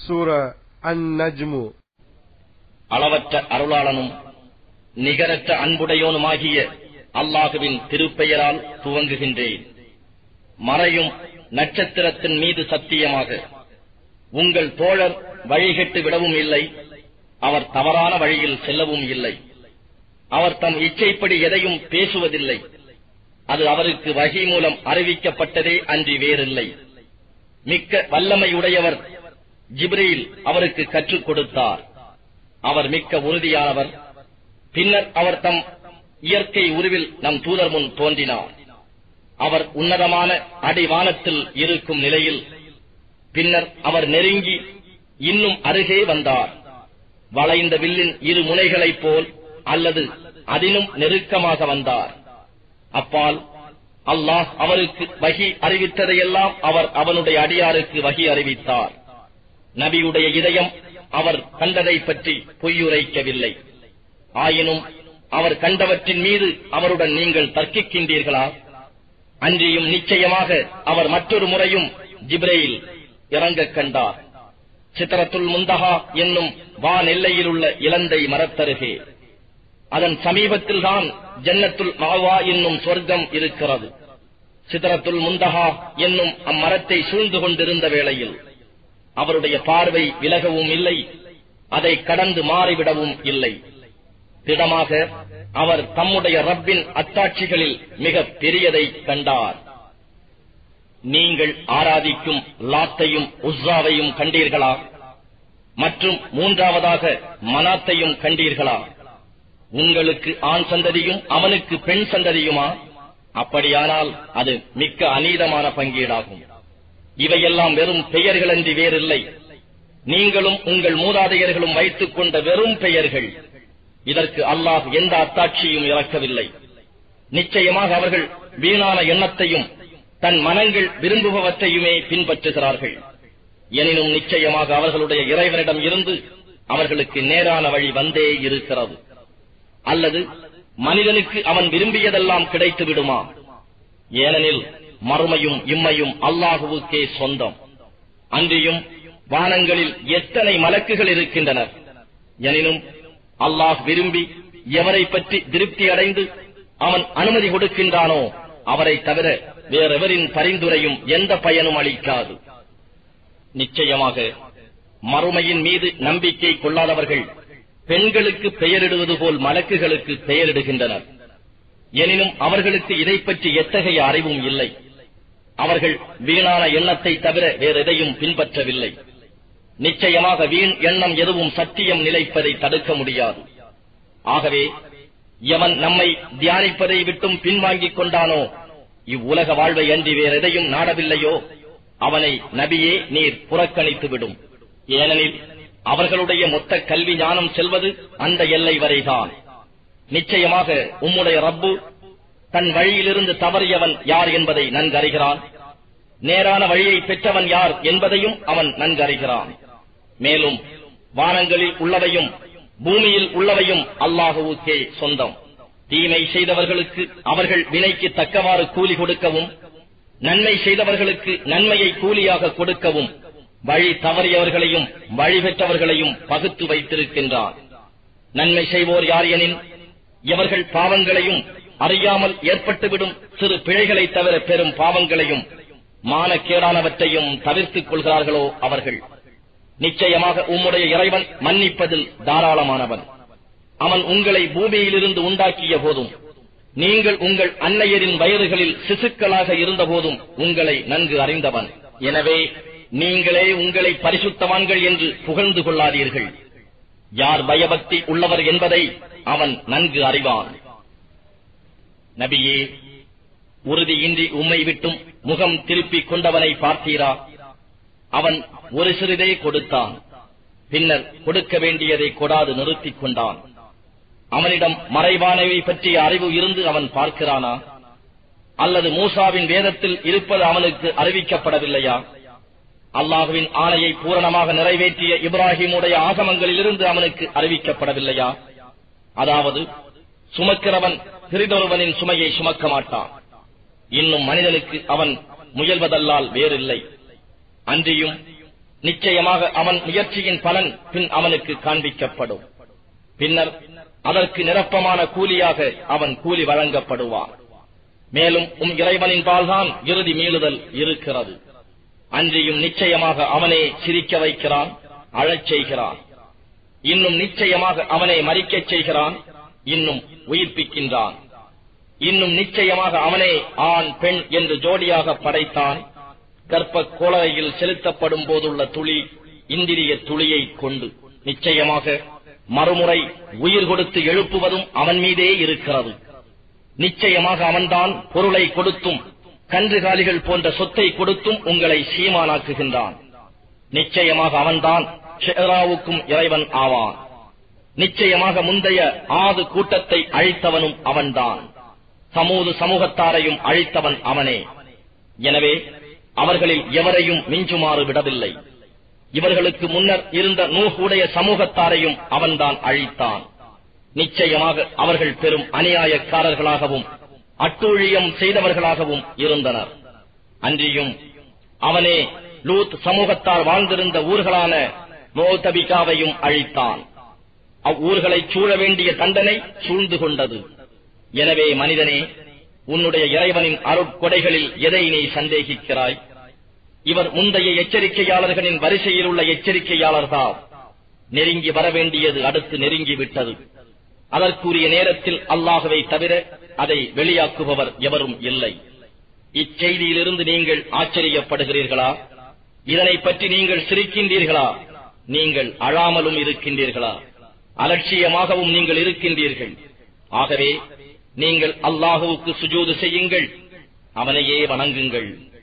சூர அன் நஜ்மு அளவற்ற அருளாளனும் நிகரற்ற அன்புடையோனுமாகிய அல்லாஹுவின் திருப்பெயரால் துவங்குகின்றேன் மறையும் நட்சத்திரத்தின் மீது சத்தியமாக உங்கள் தோழர் வழிகெட்டு விடவும் இல்லை அவர் தவறான வழியில் செல்லவும் இல்லை அவர் தம் இச்சைப்படி எதையும் பேசுவதில்லை அது அவருக்கு வகை மூலம் அறிவிக்கப்பட்டதே அன்றி வேறில்லை மிக்க வல்லமையுடையவர் ஜிப்ரீல் அவருக்கு கற்றுக் கொடுத்தார் அவர் மிக்க உறுதியானவர் பின்னர் அவர் தம் இயற்கை உருவில் நம் தூதர் முன் தோன்றினார் அவர் உன்னதமான அடிவானத்தில் இருக்கும் நிலையில் பின்னர் அவர் நெருங்கி இன்னும் அருகே வந்தார் வளைந்த வில்லின் இரு முனைகளைப் போல் அல்லது அதிலும் நெருக்கமாக வந்தார் அப்பால் அல்லாஹ் அவருக்கு வகி அறிவித்ததையெல்லாம் அவர் அவனுடைய அடியாருக்கு வகி அறிவித்தார் நபியுடைய இதயம் அவர் கண்டதை பற்றி பொய்யுரைக்கவில்லை ஆயினும் அவர் கண்டவற்றின் மீது அவருடன் நீங்கள் தர்க்கிக்கின்றீர்களா அன்றியும் நிச்சயமாக அவர் மற்றொரு முறையும் ஜிப்ரேயில் இறங்கக் கண்டார் சித்திரத்துல் முந்தகா என்னும் வான் எல்லையில் உள்ள இலந்தை மரத்தருகே அதன் சமீபத்தில்தான் ஜன்னத்துல் மாவா என்னும் சொர்க்கம் இருக்கிறது சிதறத்துல் முந்தகா என்னும் அம்மரத்தை சூழ்ந்து கொண்டிருந்த வேளையில் அவருடைய பார்வை விலகவும் இல்லை அதை கடந்து மாறிவிடவும் இல்லை திடமாக அவர் தம்முடைய ரப்பின் அத்தாட்சிகளில் மிக பெரியதை கண்டார் நீங்கள் ஆராதிக்கும் லாத்தையும் உஸ்ஸாவையும் கண்டீர்களா மற்றும் மூன்றாவதாக மனாத்தையும் கண்டீர்களா உங்களுக்கு ஆண் சந்ததியும் அவனுக்கு பெண் சந்ததியுமா அப்படியானால் அது மிக்க அநீதமான பங்கீடாகும் இவையெல்லாம் வெறும் பெயர்களன்றி வேறில்லை நீங்களும் உங்கள் மூதாதையர்களும் வைத்துக் கொண்ட வெறும் பெயர்கள் இதற்கு அல்லாஹ் எந்த அத்தாட்சியும் இறக்கவில்லை நிச்சயமாக அவர்கள் வீணான எண்ணத்தையும் தன் மனங்கள் விரும்புபவற்றையுமே பின்பற்றுகிறார்கள் எனினும் நிச்சயமாக அவர்களுடைய இறைவனிடம் இருந்து அவர்களுக்கு நேரான வழி வந்தே இருக்கிறது அல்லது மனிதனுக்கு அவன் விரும்பியதெல்லாம் கிடைத்து விடுமா ஏனெனில் மறுமையும் இம்மையும் அல்லாஹுவுக்கே சொந்தம் அன்றியும் வானங்களில் எத்தனை மலக்குகள் இருக்கின்றனர் எனினும் அல்லாஹ் விரும்பி எவரை பற்றி திருப்தி அடைந்து அவன் அனுமதி கொடுக்கின்றானோ அவரை தவிர வேறெவரின் பரிந்துரையும் எந்த பயனும் அளிக்காது நிச்சயமாக மறுமையின் மீது நம்பிக்கை கொள்ளாதவர்கள் பெண்களுக்கு பெயரிடுவது போல் மலக்குகளுக்கு பெயரிடுகின்றனர் எனினும் அவர்களுக்கு இதை பற்றி எத்தகைய அறிவும் இல்லை அவர்கள் வீணான எண்ணத்தை தவிர வேறெதையும் பின்பற்றவில்லை நிச்சயமாக வீண் எண்ணம் எதுவும் சத்தியம் நிலைப்பதை தடுக்க முடியாது ஆகவே எவன் நம்மை தியானிப்பதை விட்டும் பின்வாங்கிக் கொண்டானோ இவ்வுலக வாழ்வை அன்றி வேறெதையும் நாடவில்லையோ அவனை நபியே நீர் புறக்கணித்து விடும் ஏனெனில் அவர்களுடைய மொத்த கல்வி ஞானம் செல்வது அந்த எல்லை வரைதான் நிச்சயமாக உம்முடைய ரப்பு தன் வழியிலிருந்து தவறியவன் யார் என்பதை நன்கறிகிறான் நேரான வழியை பெற்றவன் யார் என்பதையும் அவன் நன்கறிகிறான் மேலும் வானங்களில் உள்ளவையும் பூமியில் உள்ளவையும் அல்லாஹுவுக்கே சொந்தம் தீமை செய்தவர்களுக்கு அவர்கள் வினைக்கு தக்கவாறு கூலி கொடுக்கவும் நன்மை செய்தவர்களுக்கு நன்மையை கூலியாக கொடுக்கவும் வழி தவறியவர்களையும் வழி பெற்றவர்களையும் பகுத்து வைத்திருக்கின்றார் நன்மை செய்வோர் யார் எனின் இவர்கள் பாவங்களையும் அறியாமல் ஏற்பட்டுவிடும் சிறு பிழைகளை தவிர பெரும் பாவங்களையும் மானக்கேடானவற்றையும் தவிர்த்துக் கொள்கிறார்களோ அவர்கள் நிச்சயமாக உம்முடைய இறைவன் மன்னிப்பதில் தாராளமானவன் அவன் உங்களை பூமியிலிருந்து உண்டாக்கிய போதும் நீங்கள் உங்கள் அன்னையரின் வயதுகளில் சிசுக்களாக இருந்தபோதும் உங்களை நன்கு அறிந்தவன் எனவே நீங்களே உங்களை பரிசுத்தவான்கள் என்று புகழ்ந்து கொள்ளாதீர்கள் யார் பயபக்தி உள்ளவர் என்பதை அவன் நன்கு அறிவான் நபியே உறுதியின்றி உம்மை விட்டும் முகம் திருப்பிக் கொண்டவனை பார்த்தீரா அவன் ஒரு சிறிதே கொடுத்தான் பின்னர் கொடுக்க வேண்டியதை கொடாது நிறுத்திக் கொண்டான் அவனிடம் மறைவானவை பற்றிய அறிவு இருந்து அவன் பார்க்கிறானா அல்லது மூசாவின் வேதத்தில் இருப்பது அவனுக்கு அறிவிக்கப்படவில்லையா அல்லாஹுவின் ஆணையை பூரணமாக நிறைவேற்றிய இப்ராஹிமுடைய ஆகமங்களிலிருந்து அவனுக்கு அறிவிக்கப்படவில்லையா அதாவது சுமக்கிறவன் சிறிதொருவனின் சுமையை சுமக்க மாட்டான் இன்னும் மனிதனுக்கு அவன் முயல்வதல்லால் வேறில்லை அன்றியும் நிச்சயமாக அவன் முயற்சியின் பலன் பின் அவனுக்கு காண்பிக்கப்படும் பின்னர் அதற்கு நிரப்பமான கூலியாக அவன் கூலி வழங்கப்படுவான் மேலும் உம் இறைவனின் பால்தான் இறுதி மீளுதல் இருக்கிறது அன்றியும் நிச்சயமாக அவனே சிரிக்க வைக்கிறான் அழச் செய்கிறான் இன்னும் நிச்சயமாக அவனை மறிக்கச் செய்கிறான் இன்னும் உயிர்ப்பிக்கின்றான் இன்னும் நிச்சயமாக அவனே ஆண் பெண் என்று ஜோடியாக படைத்தான் கற்ப கோளையில் செலுத்தப்படும் போதுள்ள துளி இந்திரிய துளியை கொண்டு நிச்சயமாக மறுமுறை உயிர் கொடுத்து எழுப்புவதும் அவன் மீதே இருக்கிறது நிச்சயமாக அவன்தான் பொருளை கொடுத்தும் கன்றுகாலிகள் போன்ற சொத்தை கொடுத்தும் உங்களை சீமானாக்குகின்றான் நிச்சயமாக அவன்தான் ஷெராவுக்கும் இறைவன் ஆவான் நிச்சயமாக முந்தைய ஆது கூட்டத்தை அழித்தவனும் அவன்தான் சமூது சமூகத்தாரையும் அழித்தவன் அவனே எனவே அவர்களில் எவரையும் மிஞ்சுமாறு விடவில்லை இவர்களுக்கு முன்னர் இருந்த நூகுடைய சமூகத்தாரையும் அவன்தான் அழித்தான் நிச்சயமாக அவர்கள் பெரும் அநியாயக்காரர்களாகவும் அட்டூழியம் செய்தவர்களாகவும் இருந்தனர் அன்றியும் அவனே லூத் சமூகத்தார் வாழ்ந்திருந்த ஊர்களான மோதபிகாவையும் அழித்தான் அவ்வூர்களை சூழ வேண்டிய தண்டனை சூழ்ந்து கொண்டது எனவே மனிதனே உன்னுடைய இறைவனின் அருட்கொடைகளில் எதை நீ சந்தேகிக்கிறாய் இவர் முந்தைய எச்சரிக்கையாளர்களின் வரிசையில் உள்ள எச்சரிக்கையாளர்தான் நெருங்கி வரவேண்டியது அடுத்து நெருங்கி விட்டது அதற்குரிய நேரத்தில் அல்லாஹுவை தவிர அதை வெளியாக்குபவர் எவரும் இல்லை இச்செய்தியிலிருந்து நீங்கள் ஆச்சரியப்படுகிறீர்களா இதனை பற்றி நீங்கள் சிரிக்கின்றீர்களா நீங்கள் அழாமலும் இருக்கின்றீர்களா அலட்சியமாகவும் நீங்கள் இருக்கின்றீர்கள் ஆகவே நீங்கள் அல்லாஹுவுக்கு சுஜூது செய்யுங்கள் அவனையே வணங்குங்கள்